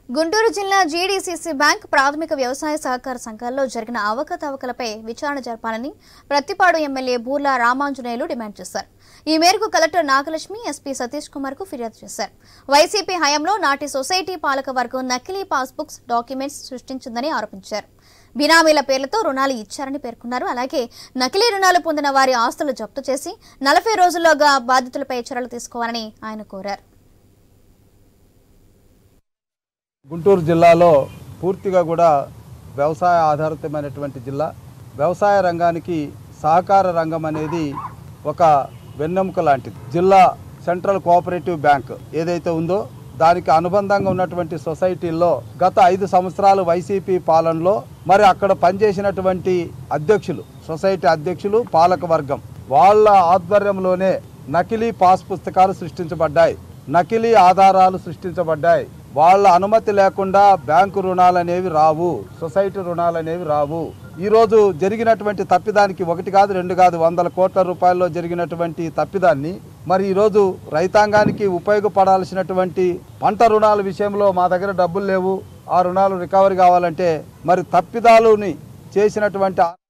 గుంటూరు జిల్లా GDCC bank ప్రాథమిక వ్యవసాయ సహకార సంఘాల్లో జరిగిన అవకతవకలపై విచారణ జరపాలని ప్రత్తిపాడు ఎమ్మెల్యే బూర్లా రామాంజనేయులు డిమాండ్ చేశారు ఈ మేరకు కలెక్టర్ నాగలక్ష్మి ఎస్పీ సతీష్ కుమార్ కు ఫిర్యాదు చేశారు వైసీపీ హయాంలో నాటి సొసైటీ పాలక వర్గం నకిలీ పాస్బుక్స్ డాక్యుమెంట్స్ సృష్టించిందని ఆరోపించారు బినామీల పేర్లతో రుణాలు ఇచ్చారని పేర్కొన్నారు అలాగే నకిలీ రుణాలు పొందిన వారి ఆస్తులు జప్తు చేసి నలభై రోజుల్లోగా బాధితులపై చర్యలు తీసుకోవాలని ఆయన కోరారు గుంటూరు జిల్లాలో పూర్తిగా కూడా వ్యవసాయ ఆధారితమైనటువంటి జిల్లా వ్యవసాయ రంగానికి సహకార రంగం అనేది ఒక వెన్నెముక లాంటిది జిల్లా సెంట్రల్ కోఆపరేటివ్ బ్యాంక్ ఏదైతే ఉందో దానికి అనుబంధంగా ఉన్నటువంటి సొసైటీల్లో గత ఐదు సంవత్సరాలు వైసీపీ పాలనలో మరి అక్కడ పనిచేసినటువంటి అధ్యక్షులు సొసైటీ అధ్యక్షులు పాలక వర్గం వాళ్ళ ఆధ్వర్యంలోనే నకిలీ పాస్ పుస్తకాలు సృష్టించబడ్డాయి నకిలీ ఆధారాలు సృష్టించబడ్డాయి వాళ్ళ అనుమతి లేకుండా బ్యాంకు రుణాలు అనేవి రావు సొసైటీ రుణాలు అనేవి రావు ఈరోజు జరిగినటువంటి తప్పిదానికి ఒకటి కాదు రెండు కాదు వందల కోట్ల రూపాయల్లో జరిగినటువంటి తప్పిదాన్ని మరి ఈరోజు రైతాంగానికి ఉపయోగపడాల్సినటువంటి పంట రుణాల విషయంలో మా దగ్గర డబ్బులు లేవు ఆ రుణాలు రికవరీ కావాలంటే మరి తప్పిదాలుని చేసినటువంటి